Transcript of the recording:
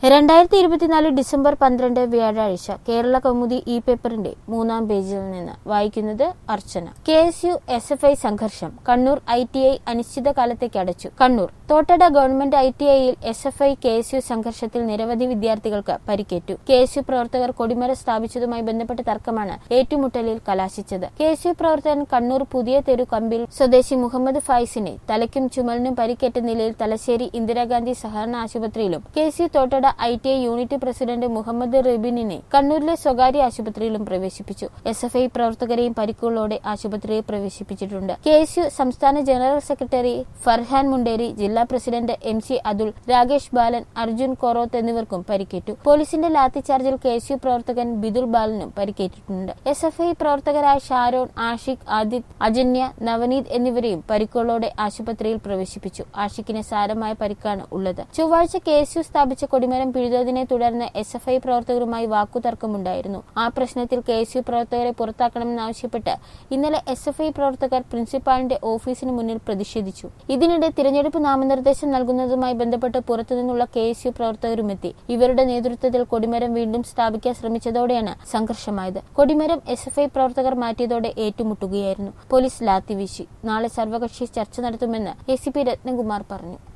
രണ്ടായിരത്തി ഇരുപത്തിനാല് ഡിസംബർ പന്ത്രണ്ട് വ്യാഴാഴ്ച കേരള കൗമുദി ഇ പേപ്പറിന്റെ മൂന്നാം പേജിൽ നിന്ന് വായിക്കുന്നത് Archana K S U S F I സംഘർഷം കണ്ണൂർ ഐ ടി ഐ അനിശ്ചിതകാലത്തേക്ക് അടച്ചു Kannur Thottada government I T ഐയിൽ S F I K S U സംഘർഷത്തിൽ നിരവധി വിദ്യാർത്ഥികൾക്ക് പരിക്കേറ്റു കെ എസ് യു പ്രവർത്തകർ കൊടിമര സ്ഥാപിച്ചതുമായി ബന്ധപ്പെട്ട തർക്കമാണ് ഏറ്റുമുട്ടലിൽ കലാശിച്ചത് കെ എസ് യു പ്രവർത്തകൻ കണ്ണൂർ പുതിയ തെരു കമ്പിൽ സ്വദേശി മുഹമ്മദ് ഫൈസിനെ തലയ്ക്കും ചുമലിനും പരിക്കേറ്റ നിലയിൽ തലശ്ശേരി ഇന്ദിരാഗാന്ധി സഹകരണ ആശുപത്രിയിലും K S U Thottada I T I unit president Muhammad റബിനിനെ കണ്ണൂരിലെ സ്വകാര്യ ആശുപത്രിയിലും പ്രവേശിപ്പിച്ചു എസ് എഫ് ഐ പ്രവർത്തകരെയും പരിക്കുകളോടെ ആശുപത്രിയിൽ പ്രവേശിപ്പിച്ചിട്ടുണ്ട് കെ എസ് യു സംസ്ഥാന ജനറൽ സെക്രട്ടറി ഫർഹാൻ മുണ്ടേരി ജില്ലാ president M C Athul Rakesh Balan Arjun Koroth എന്നിവർക്കും പരിക്കേറ്റു പോലീസിന്റെ ലാത്തിചാർജിൽ കെ എസ് യു പ്രവർത്തകൻ ബിദുൽ ബാലനും പരിക്കേറ്റിട്ടുണ്ട് എസ് എഫ് ഐ പ്രവർത്തകരായ ഷാരോൺ ആഷിഖ് ആദിത് അജന്യ നവനീത് എന്നിവരെയും പരിക്കുകളോടെ ആശുപത്രിയിൽ പ്രവേശിപ്പിച്ചു ആഷിഖിന് സാരമായ പരിക്കാണ് ഉള്ളത് ചൊവ്വാഴ്ച കെ എസ് യു സ്ഥാപിച്ച കൊടിമരം പിഴുതതിനെ തുടർന്ന് എസ് എഫ് ഐ പ്രവർത്തകരുമായി വാക്കുതർക്കമുണ്ടായിരുന്നു ആ പ്രശ്നത്തിൽ കെ എസ് യു പ്രവർത്തകരെ പുറത്താക്കണമെന്നാവശ്യപ്പെട്ട് ഇന്നലെ എസ് എഫ് ഐ പ്രവർത്തകർ പ്രിൻസിപ്പാളിന്റെ ഓഫീസിന് മുന്നിൽ പ്രതിഷേധിച്ചു ഇതിനിടെ തിരഞ്ഞെടുപ്പ് നാമനിർദ്ദേശം നൽകുന്നതുമായി ബന്ധപ്പെട്ട് പുറത്തുനിന്നുള്ള കെ എസ് യു പ്രവർത്തകരുമെത്തി ഇവരുടെ നേതൃത്വത്തിൽ കൊടിമരം വീണ്ടും സ്ഥാപിക്കാൻ ശ്രമിച്ചതോടെയാണ് സംഘർഷമായത് കൊടിമരം എസ് എഫ് ഐ പ്രവർത്തകർ മാറ്റിയതോടെ ഏറ്റുമുട്ടുകയായിരുന്നു പോലീസ് ലാത്തി വീശി നാളെ സർവകക്ഷി ചർച്ച നടത്തുമെന്ന് എ സി പി രത്നകുമാർ പറഞ്ഞു